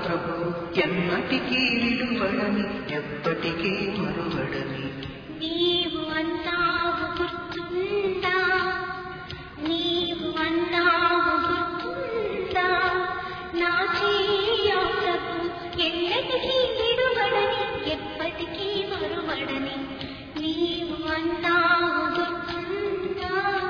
ప్రభు ఎన్నటికీ విడువడని ఎప్పటికీ మరువడని నీవు అన్నావు గుర్తుందా నీవు అన్నావు గుర్తుందా నా చేయాలకు ఎన్నటికీ విడువడని ఎప్పటికీ మరువడని నీవు అన్నావు గుర్తుందా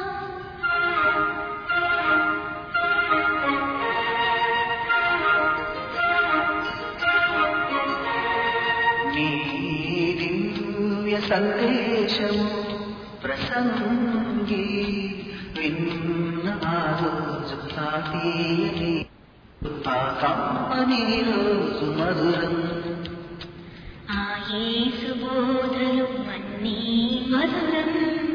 నీ దివ్య సందేశము ప్రసంగి విన్న ఆ రోజు తాతీయని ఆ కమ్మని రోజు మధురం ఆ యేసు బోధలు అన్నీ మధురం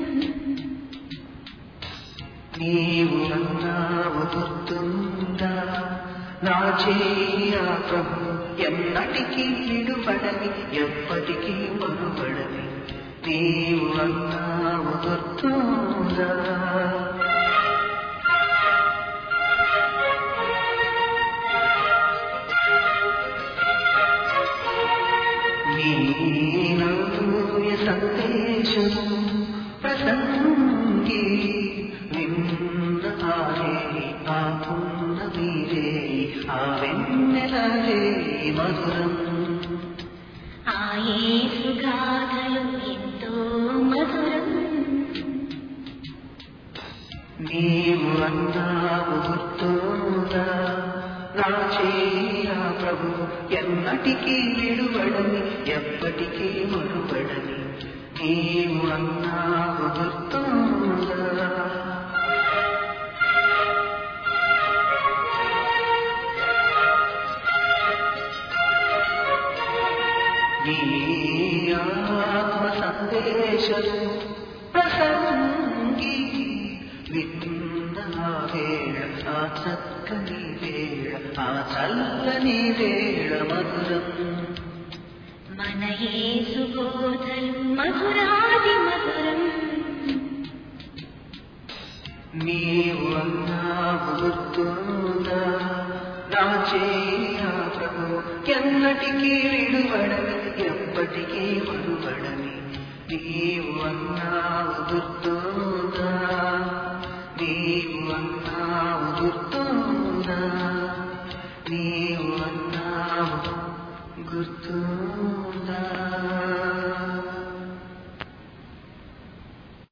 నీవు అన్నావు గుర్తుందా నా చేయ ప్రభు ఎన్నటికీ విడుపడని ఎప్పటికీ మరుపడని నీవు అన్నావు గుర్తుందా నీ నవ్య సందేశము ప్రసంగి నిన్న ఆరే ఆ పున్నమీరే ఆ వెన్నెలరే మధురం ఆ యేసు గాథలు ఎంతో మధురం నీవు అన్నావు గుర్తుందా నా చేయ ప్రభు ఎన్నటికీ విడువడని ఎప్పటికీ మరుపడని నీవు అన్నావు గుర్తుందా నీ ఆత్మ సందేశము ప్రసంగి విన్న ఆ వేళ ఆ చక్కని వేళ ఆ చల్లని వేళ మధురం మన యేసు బోధలు మధురాది మధురం నీవు అన్నావు గుర్తుందా నా చేయ ప్రభు ఎన్నటికీ విడువడని ఎప్పటికీ మరువడని నీవు అన్నావు గుర్తుందా